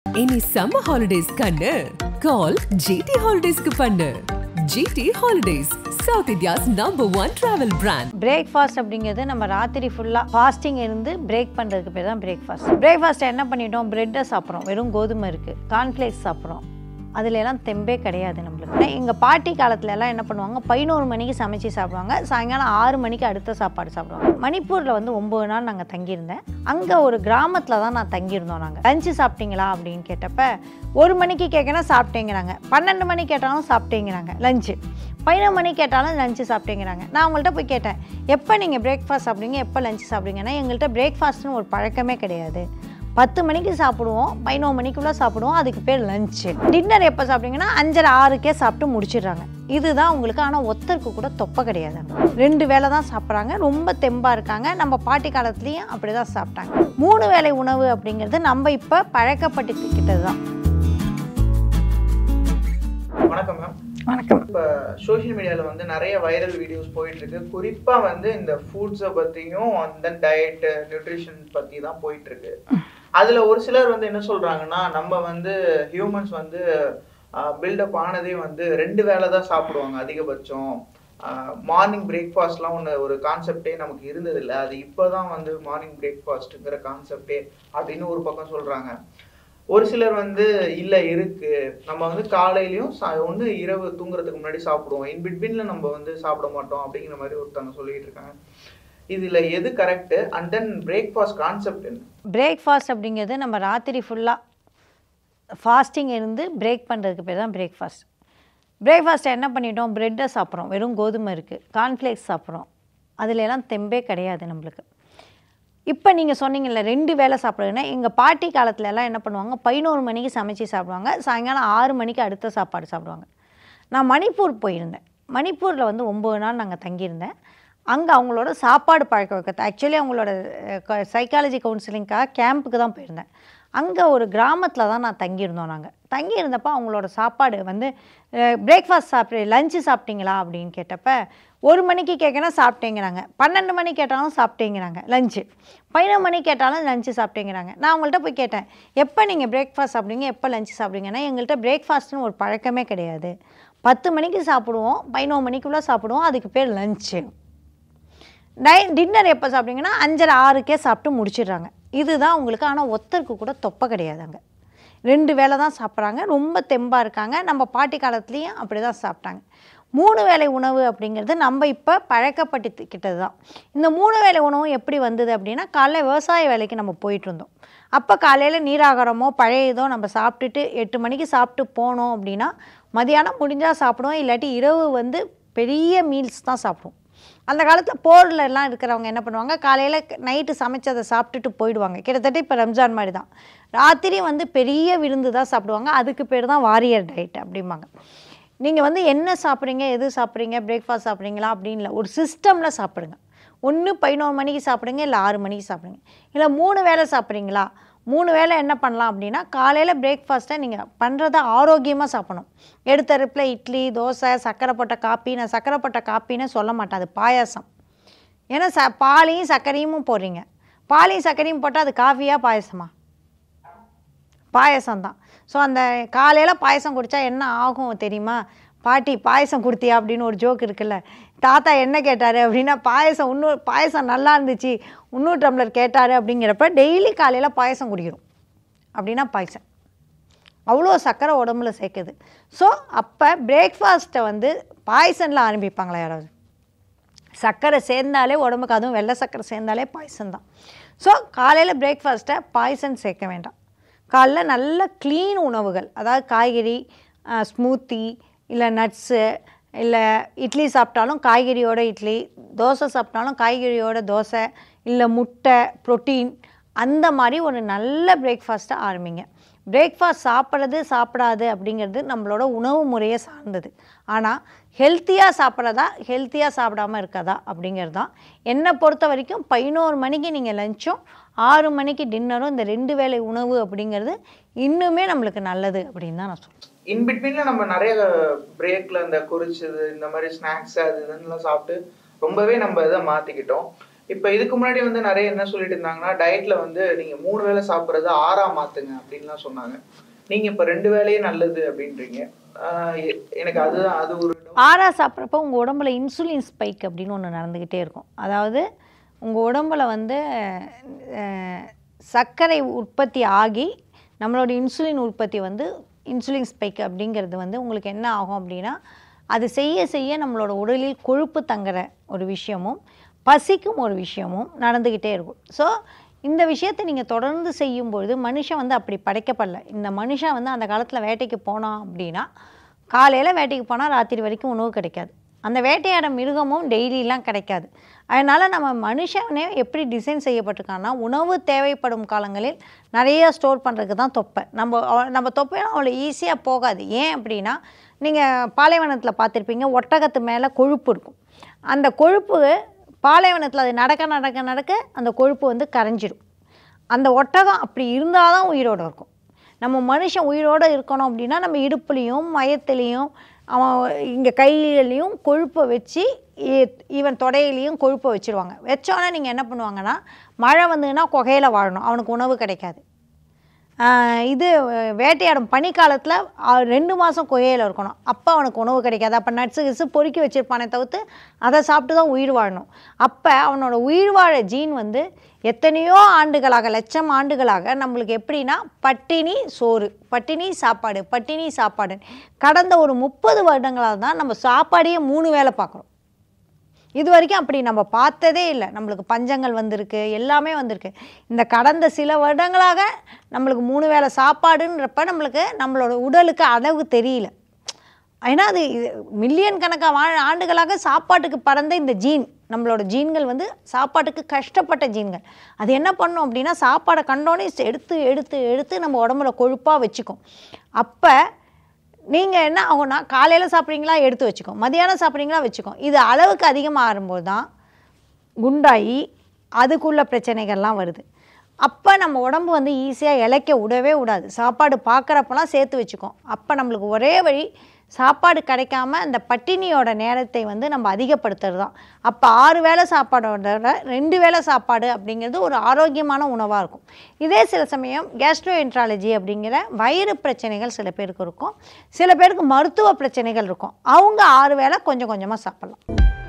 இனி summer holidays கண்ணு கால் GT ஹாலிடேஸ்க்கு பண்ணு GT holidays South India's number one travel brand breakfast அப்படிங்கிறது நம்ம ராத்திரி ஃபுல்லாக ஃபாஸ்டிங் இருந்து பிரேக் பண்ணுறதுக்கு பேர் தான் பிரேக்ஃபாஸ்ட் பிரேக்ஃபாஸ்ட்டை என்ன பண்ணிட்டோம் பிரெட்டை சாப்பிட்றோம் வெறும் கோதுமை இருக்குது கார்ன்ஃப்ளேக்ஸ் சாப்பிட்றோம் அதுல எல்லாம் தெம்பே கிடையாது நம்மளுக்கு எங்கள் பாட்டி காலத்துல எல்லாம் என்ன பண்ணுவாங்க பதினோரு மணிக்கு சமைச்சு சாப்பிடுவாங்க சாயங்காலம் ஆறு மணிக்கு அடுத்த சாப்பாடு சாப்பிடுவாங்க மணிப்பூரில் வந்து ஒம்பது நாள் நாங்கள் தங்கியிருந்தேன் அங்கே ஒரு கிராமத்தில் தான் நான் தங்கியிருந்தோம் நாங்கள் லஞ்சு சாப்பிட்டீங்களா அப்படின்னு கேட்டப்ப ஒரு மணிக்கு கேட்கனா சாப்பிட்டேங்கிறாங்க பன்னெண்டு மணி கேட்டாலும் சாப்பிட்டேங்கிறாங்க லஞ்சு பதினொரு மணி கேட்டாலும் லஞ்சு சாப்பிட்டேங்கிறாங்க நான் அவங்கள்ட்ட போய் கேட்டேன் எப்போ நீங்கள் பிரேக்ஃபாஸ்ட் சாப்பிடுவீங்க எப்போ லஞ்சு சாப்பிடுவீங்கன்னா எங்கள்கிட்ட பிரேக்ஃபாஸ்ட்னு ஒரு பழக்கமே கிடையாது பத்து மணிக்கு சாப்பிடுவோம் பதினோரு மணிக்குள்ளே சாப்பிடுவோம் அதுக்கு பேர் லஞ்சு டின்னர் எப்போ சாப்பிட்டீங்கன்னா அஞ்சரை ஆறுக்கே சாப்பிட்டு முடிச்சிடுறாங்க இதுதான் உங்களுக்கு ஆனால் ஒத்தருக்கு கூட தொப்பை கிடையாது ரெண்டு வேளை தான் சாப்பிட்றாங்க ரொம்ப தெம்பாக இருக்காங்க நம்ம பாட்டி காலத்துலேயும் அப்படி தான் சாப்பிட்டாங்க மூணு வேளை உணவு அப்படிங்கிறது நம்ம இப்போ பழக்கப்படுத்திக்கிட்டது தான் வணக்கம் மேம் வணக்கம் இப்போ சோஷியல் மீடியாவில் வந்து நிறைய வைரல் வீடியோஸ் போயிட்டு இருக்கு குறிப்பாக வந்து இந்த ஃபுட்ஸை பற்றியும் அந்த டயட் நியூட்ரிஷன் பற்றி தான் போயிட்டு இருக்கு அதில் ஒரு சிலர் வந்து என்ன சொல்கிறாங்கன்னா நம்ம வந்து ஹியூமன்ஸ் வந்து பில்டப் ஆனதே வந்து ரெண்டு வேளை தான் சாப்பிடுவாங்க அதிகபட்சம் மார்னிங் பிரேக்ஃபாஸ்ட்லாம் ஒன்று ஒரு கான்செப்டே நமக்கு இருந்ததில்லை அது இப்போ தான் வந்து மார்னிங் பிரேக்ஃபாஸ்ட்டுங்கிற கான்செப்டே அப்படின்னு ஒரு பக்கம் சொல்கிறாங்க ஒரு சிலர் வந்து இல்ல இருக்கு நம்ம வந்து காலையிலயும் ஒன்று இரவு தூங்குறதுக்கு முன்னாடி சாப்பிடுவோம் இன் பிட்வீன்ல நம்ம வந்து சாப்பிட மாட்டோம் அப்படிங்கிற மாதிரி ஒருத்தவங்க சொல்லிட்டு இருக்காங்க இதுல எது correct and then breakfast concept என்ன பிரேக்ஃபாஸ்ட் அப்படிங்கிறது நம்ம ராத்திரி ஃபுல்லாக ஃபாஸ்டிங் இருந்து பிரேக் பண்ணுறதுக்கு பேர் தான் பிரேக்ஃபாஸ்ட் பிரேக்ஃபாஸ்ட்டை என்ன பண்ணிட்டோம் பிரெட்டை சாப்பிட்றோம் வெறும் கோதுமை இருக்குது கார்ன்ஃப்ளேக்ஸ் சாப்பிட்றோம் அதுல எல்லாம் தெம்பே கிடையாது நம்மளுக்கு இப்போ நீங்கள் சொன்னீங்கல்ல ரெண்டு வேளை சாப்பிடுங்கன்னா எங்கள் பாட்டி காலத்துல எல்லாம் என்ன பண்ணுவாங்க பதினோரு மணிக்கு சமைச்சு சாப்பிடுவாங்க சாயங்காலம் ஆறு மணிக்கு அடுத்த சாப்பாடு சாப்பிடுவாங்க நான் மணிப்பூர் போயிருந்தேன் மணிப்பூரில் வந்து ஒம்பது நாள் நாங்கள் தங்கியிருந்தேன் அங்கே அவங்களோட சாப்பாடு பழக்க வைக்கிறது ஆக்சுவலி அவங்களோட சைக்காலஜி கவுன்சிலிங்காக கேம்புக்கு தான் போயிருந்தேன் அங்கே ஒரு கிராமத்தில் தான் நான் தங்கியிருந்தோம் நாங்கள் தங்கியிருந்தப்போ அவங்களோட சாப்பாடு வந்து பிரேக்ஃபாஸ்ட் சாப்பிட்ற லஞ்சு சாப்பிட்டீங்களா அப்படின்னு கேட்டப்ப ஒரு மணிக்கு கேட்கனா சாப்பிட்டேங்கிறாங்க பன்னெண்டு மணி கேட்டாலும் சாப்பிட்டேங்கிறாங்க லஞ்சு பதினொரு மணி கேட்டாலும் லஞ்சு சாப்பிட்டேங்கிறாங்க நான் அவங்கள்ட்ட போய் கேட்டேன் எப்போ நீங்கள் பிரேக்ஃபாஸ்ட் சாப்பிடுவீங்க எப்போ லஞ்சு சாப்பிடுவீங்கன்னா எங்கள்கிட்ட பிரேக்ஃபாஸ்ட்னு ஒரு பழக்கமே கிடையாது பத்து மணிக்கு சாப்பிடுவோம் பதினோரு மணிக்குள்ளே சாப்பிடுவோம் அதுக்கு பேர் லஞ்சு டை டின்னர் எப்போ சாப்பிட்டீங்கன்னா அஞ்சரை ஆறுக்கே சாப்பிட்டு முடிச்சிடுறாங்க இதுதான் உங்களுக்கு ஆனால் ஒத்தருக்கு கூட தொப்பை கிடையாது அங்கே ரெண்டு வேளை தான் சாப்பிட்றாங்க ரொம்ப தெம்பாக இருக்காங்க நம்ம பாட்டி காலத்துலேயும் அப்படி தான் சாப்பிட்டாங்க மூணு வேளை உணவு அப்படிங்கிறது நம்ம இப்போ பழக்கப்படுத்திக்கிட்டது தான் இந்த மூணு வேளை உணவு எப்படி வந்தது அப்படின்னா காலைல விவசாய வேலைக்கு நம்ம போயிட்டு இருந்தோம் அப்போ காலையில் நீராகாரமோ பழைய இதோ நம்ம சாப்பிட்டுட்டு எட்டு மணிக்கு சாப்பிட்டு போனோம் அப்படின்னா மதியானம் முடிஞ்சால் சாப்பிடுவோம் இல்லாட்டி இரவு வந்து பெரிய மீல்ஸ் தான் சாப்பிடுவோம் அந்த காலத்தில் போரில் எல்லாம் இருக்கிறவங்க என்ன பண்ணுவாங்க காலையில் நைட்டு சமைச்சதை சாப்பிட்டுட்டு போயிடுவாங்க கிட்டத்தட்ட இப்போ ரம்ஜான் மாதிரி தான் ராத்திரி வந்து பெரிய விருந்து தான் சாப்பிடுவாங்க அதுக்கு பேர் தான் வாரியர் டயட் அப்படிம்பாங்க நீங்கள் வந்து என்ன சாப்பிட்றீங்க எது சாப்பிட்றீங்க பிரேக்ஃபாஸ்ட் சாப்பிட்றீங்களா அப்படின்னு இல்லை ஒரு சிஸ்டமில் சாப்பிடுங்க ஒன்று பதினோரு மணிக்கு சாப்பிடுங்க இல்லை ஆறு மணிக்கு சாப்பிடுங்க இல்லை மூணு வேளை சாப்பிட்றீங்களா மூணு வேளை என்ன பண்ணலாம் அப்படின்னா காலையில் பிரேக்ஃபாஸ்ட்டை நீங்கள் பண்ணுறத ஆரோக்கியமாக சாப்பிடணும் எடுத்த ரிப்பில் இட்லி தோசை சக்கரை போட்ட காப்பி நான் சக்கரை போட்ட காப்பின்னு சொல்ல மாட்டேன் அது பாயாசம் ஏன்னா ச பாலையும் சர்க்கரையும் போடுறீங்க பாலையும் சர்க்கரையும் போட்டால் அது காஃபியா பாயசமா பாயசம் தான் ஸோ அந்த காலையில் பாயசம் குடித்தா என்ன ஆகும் தெரியுமா பாட்டி பாயசம் கொடுத்தியா அப்படின்னு ஒரு ஜோக் இருக்குல்ல தாத்தா என்ன கேட்டார் அப்படின்னா பாயசம் இன்னொரு பாயசம் நல்லா இருந்துச்சு இன்னொரு டம்ளர் கேட்டார் அப்படிங்கிறப்ப டெய்லி காலையில் பாயசம் குடிக்கிறோம் அப்படின்னா பாயசம் அவ்வளோ சர்க்கரை உடம்புல சேர்க்குது ஸோ அப்போ பிரேக்ஃபாஸ்ட்டை வந்து பாயசனில் ஆரம்பிப்பாங்களா யாராவது சர்க்கரை சேர்ந்தாலே உடம்புக்கு அதுவும் வெள்ளை சர்க்கரை சேர்ந்தாலே பாய்சன் தான் ஸோ காலையில் பிரேக்ஃபாஸ்ட்டை பாய்சன் சேர்க்க வேண்டாம் காலைல நல்ல க்ளீன் உணவுகள் அதாவது காய்கறி ஸ்மூத்தி இல்லை நட்ஸு இல்லை இட்லி சாப்பிட்டாலும் காய்கறியோட இட்லி தோசை சாப்பிட்டாலும் காய்கறியோட தோசை இல்லை முட்டை ப்ரோட்டீன் அந்த மாதிரி ஒரு நல்ல பிரேக்ஃபாஸ்ட்டை ஆரம்பிங்க பிரேக்ஃபாஸ்ட் சாப்பிட்றது சாப்பிடாது அப்படிங்கிறது நம்மளோட உணவு முறையை சார்ந்தது ஆனால் ஹெல்த்தியாக சாப்பிட்றதா ஹெல்த்தியாக சாப்பிடாம இருக்கதா அப்படிங்கிறது தான் என்னை பொறுத்த வரைக்கும் பதினோரு மணிக்கு நீங்கள் லஞ்சும் ஆறு மணிக்கு டின்னரும் இந்த ரெண்டு வேளை உணவு அப்படிங்கிறது இன்னுமே நம்மளுக்கு நல்லது அப்படின்னு தான் நான் சொல்லுவேன் இன் பிட்வீன்ல நம்ம நிறைய பிரேக்ல இந்த குறிச்சது இந்த மாதிரி ஸ்நாக்ஸ் அது இதுன்னு சாப்பிட்டு ரொம்பவே நம்ம இதை மாத்திக்கிட்டோம் இப்போ இதுக்கு முன்னாடி வந்து நிறைய என்ன சொல்லிட்டு இருந்தாங்கன்னா டயட்ல வந்து நீங்க மூணு வேளை சாப்பிட்றது ஆறா மாத்துங்க அப்படின்லாம் சொன்னாங்க நீங்க இப்ப ரெண்டு வேளையே நல்லது அப்படின்றீங்க ஆஹ் எ- எனக்கு அதுதான் அது ஒரு ஆறா சாப்பிட்றப்ப உங்கள் உடம்புல இன்சுலின் ஸ்பைக் அப்படின்னு ஒன்று நடந்துக்கிட்டே இருக்கும் அதாவது உங்கள் உடம்புல வந்து அஹ், சர்க்கரை உற்பத்தி ஆகி நம்மளோட இன்சுலின் உற்பத்தி வந்து இன்சுலின் ஸ்பைக் அப்படிங்கிறது வந்து உங்களுக்கு என்ன ஆகும் அப்படின்னா அது செய்ய செய்ய நம்மளோட உடலில் கொழுப்பு தங்குற ஒரு விஷயமும் பசிக்கும் ஒரு விஷயமும் நடந்துக்கிட்டே இருக்கும் ஸோ இந்த விஷயத்தை நீங்கள் தொடர்ந்து செய்யும்பொழுது மனுஷன் வந்து அப்படி படைக்கப்படல இந்த மனுஷன் வந்து அந்த காலத்தில் வேட்டைக்கு போனான் அப்படின்னா காலையில் வேட்டைக்கு போனால் ராத்திரி வரைக்கும் உணவு கிடைக்காது அந்த வேட்டையாட மிருகமும் டெய்லிலாம் கிடைக்காது அதனால் நம்ம மனுஷனே எப்படி டிசைன் செய்யப்பட்டிருக்கான்னா உணவு தேவைப்படும் காலங்களில் நிறைய ஸ்டோர் பண்ணுறதுக்கு தான் தொப்பை நம்ம அவ- நம்ம தொப்பையும் அவ்வளோ ஈஸியாக போகாது ஏன் அப்படின்னா நீங்கள் பாலைவனத்தில் பார்த்துருப்பீங்க ஒட்டகத்து மேலே கொழுப்பு இருக்கும் அந்த கொழுப்பு பாலைவனத்தில் அது நடக்க நடக்க நடக்க அந்த கொழுப்பு வந்து கரைஞ்சிடும் அந்த ஒட்டகம் அப்படி இருந்தால் தான் உயிரோடு இருக்கும் நம்ம மனுஷன் உயிரோடு இருக்கணும் அப்படின்னா நம்ம இடுப்புலையும் மயத்துலேயும் அவன் இங்கே கையிலையும் கொழுப்பை வச்சு ஈவன் தொடையிலையும் கொழுப்பை வச்சுருவாங்க வச்சோன்னே நீங்கள் என்ன பண்ணுவாங்கன்னா மழை வந்ததுன்னா குகையில் வாழணும் அவனுக்கு உணவு கிடைக்காது ஆஹ் இது அஹ், வேட்டையாடும் பனிக்காலத்தில் ரெண்டு மாதம் குகையில் இருக்கணும் அப்போ அவனுக்கு உணவு கிடைக்காது அப்போ நட்ஸு கிட்ஸு பொறுக்கி வச்சிருப்பானே தவிர்த்து அதை சாப்பிட்டு தான் உயிர் வாழணும் அப்போ அவனோட உயிர் வாழ ஜீன் வந்து எத்தனையோ ஆண்டுகளாக லட்சம் ஆண்டுகளாக நம்மளுக்கு எப்படின்னா பட்டினி சோறு பட்டினி சாப்பாடு பட்டினி சாப்பாடு கடந்த ஒரு முப்பது வருடங்களாக தான் நம்ம சாப்பாடையே மூணு வேளை பார்க்குறோம் இது வரைக்கும் அப்படி நம்ம பார்த்ததே இல்லை நம்மளுக்கு பஞ்சங்கள் வந்திருக்கு எல்லாமே வந்திருக்கு இந்த கடந்த சில வருடங்களாக நம்மளுக்கு மூணு வேளை சாப்பாடுன்றப்ப நம்மளுக்கு நம்மளோட உடலுக்கு அளவு தெரியல ஏன்னா அது மில்லியன் கணக்காக வா ஆண்டுகளாக சாப்பாட்டுக்கு பறந்த இந்த ஜீன் நம்மளோட ஜீன்கள் வந்து சாப்பாட்டுக்கு கஷ்டப்பட்ட ஜீன்கள் அது என்ன பண்ணும் அப்படின்னா சாப்பாடை கண்டோன்னே எடுத்து எடுத்து எடுத்து நம்ம உடம்புல கொழுப்பாக வச்சுக்கும் அப்போ நீங்கள் என்ன ஆகும்னா காலையில் சாப்பிட்றீங்களா எடுத்து வச்சுக்கோ மதியானம் சாப்பிட்றீங்களா வச்சுக்கோ இது அளவுக்கு அதிகமாக ஆகும்போது தான் குண்டாகி அதுக்குள்ள பிரச்சனைகள்லாம் வருது அப்போ நம்ம உடம்பு வந்து ஈஸியாக இளைக்க விடவே விடாது சாப்பாடு பார்க்குறப்பெல்லாம் சேர்த்து வச்சுக்கோம் அப்போ நம்மளுக்கு ஒரே வழி சாப்பாடு கிடைக்காம அந்த பட்டினியோட நேரத்தை வந்து நம்ம அதிகப்படுத்துறது தான் அப்போ ஆறு வேளை சாப்பாடோட ரெண்டு வேளை சாப்பாடு அப்படிங்கிறது ஒரு ஆரோக்கியமான உணவாக இருக்கும் இதே சில சமயம் கேஸ்ட்ரோ என்ட்ராலஜி அப்படிங்கிற வயிறு பிரச்சனைகள் சில பேருக்கு இருக்கும் சில பேருக்கு மருத்துவ பிரச்சனைகள் இருக்கும் அவங்க ஆறு வேளை கொஞ்சம் கொஞ்சமாக சாப்பிட்லாம்